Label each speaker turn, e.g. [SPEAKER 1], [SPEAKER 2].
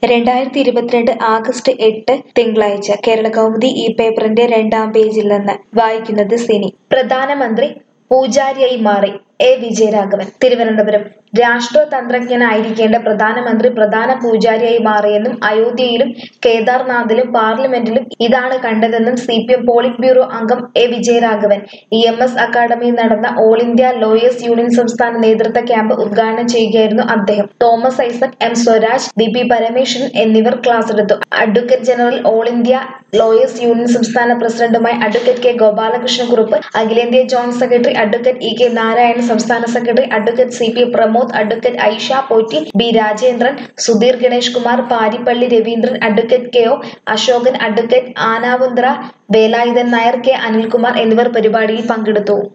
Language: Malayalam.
[SPEAKER 1] രണ്ടായിരത്തി ഇരുപത്തിരണ്ട് ആഗസ്റ്റ് എട്ട് തിങ്കളാഴ്ച കേരള കൗമുദി ഈ പേപ്പറിന്റെ രണ്ടാം പേജിൽ നിന്ന് വായിക്കുന്നത് സിനി പ്രധാനമന്ത്രി പൂജാരിയായി മാറി എ വിജയരാഘവൻ തിരുവനന്തപുരം രാഷ്ട്രതന്ത്രജ്ഞനായിരിക്കേണ്ട പ്രധാനമന്ത്രി പ്രധാന പൂജാരിയായി മാറിയെന്നും അയോധ്യയിലും കേദാർനാഥിലും പാർലമെന്റിലും ഇതാണ് കണ്ടതെന്നും C P M polit bureau അംഗം A Vijayaraghavan E M S അക്കാദമിയിൽ നടന്ന ഓൾ ഇന്ത്യ ലോയേഴ്സ് യൂണിയൻ സംസ്ഥാന നേതൃത്വ ക്യാമ്പ് ഉദ്ഘാടനം ചെയ്യുകയായിരുന്നു അദ്ദേഹം Thomas Isaac M Swaraj V P Parameswaran എന്നിവർ ക്ലാസ് എടുത്തു advocate general all India lawyers union സംസ്ഥാന പ്രസിഡന്റുമായ അഡ്വക്കേറ്റ് കെ ഗോപാലകൃഷ്ണക്കുറുപ്പ് അഖിലേന്ത്യാ joint secretary advocate E K Narayanan സംസ്ഥാന secretary advocate C P Pramod advocate Aisha Potti B Rajendran Sudheer Ganesh Kumar Parippally Raveendran advocate K O Asokan advocate ആനാവുന്ദ്ര വേലായുധൻ നായർ കെ അനിൽകുമാർ എന്നിവർ പരിപാടിയിൽ പങ്കെടുത്തു